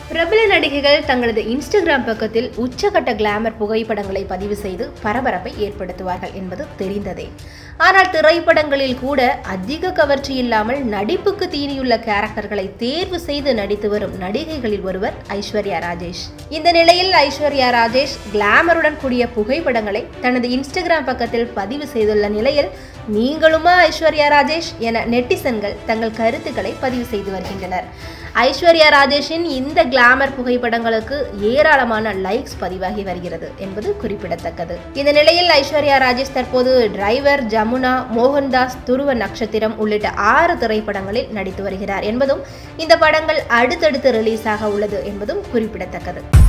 பிரபல நடிகைகள் தங்களது இன்ஸ்டாகிராம் பக்கத்தில் உச்சகட்ட கிளாமர் புகைப்படங்களை பதிவு செய்து பரபரப்பை ஏற்படுத்துவார்கள் என்பது தெரிந்ததே ஆனால் திரைப்படங்களில் கூட அதிக கவர்ச்சி இல்லாமல் நடிப்புக்கு தீனியுள்ள கேரக்டர்களை தேர்வு செய்து நடித்து வரும் நடிகைகளில் ஒருவர் ஐஸ்வர்யா ராஜேஷ் இந்த நிலையில் ஐஸ்வர்யா ராஜேஷ் கிளாமருடன் கூடிய புகைப்படங்களை தனது இன்ஸ்டாகிராம் பக்கத்தில் பதிவு செய்துள்ள நிலையில் நீங்களுமா ஐஸ்வர்யா ராஜேஷ் என நெட்டிசன்கள் தங்கள் கருத்துக்களை பதிவு செய்து வருகின்றனர் ஐஸ்வர்யா ராஜேஷின் இந்த கிளாமர் புகைப்படங்களுக்கு ஏராளமான லைக்ஸ் பதிவாகி வருகிறது என்பது குறிப்பிடத்தக்கது இந்த நிலையில் ஐஸ்வர்யா ராஜேஷ் தற்போது டிரைவர் ஜமுனா மோகன்தாஸ் துருவ நட்சத்திரம் உள்ளிட்ட ஆறு திரைப்படங்களில் நடித்து வருகிறார் என்பதும் இந்த படங்கள் அடுத்தடுத்து ரிலீஸ் ஆக உள்ளது என்பதும் குறிப்பிடத்தக்கது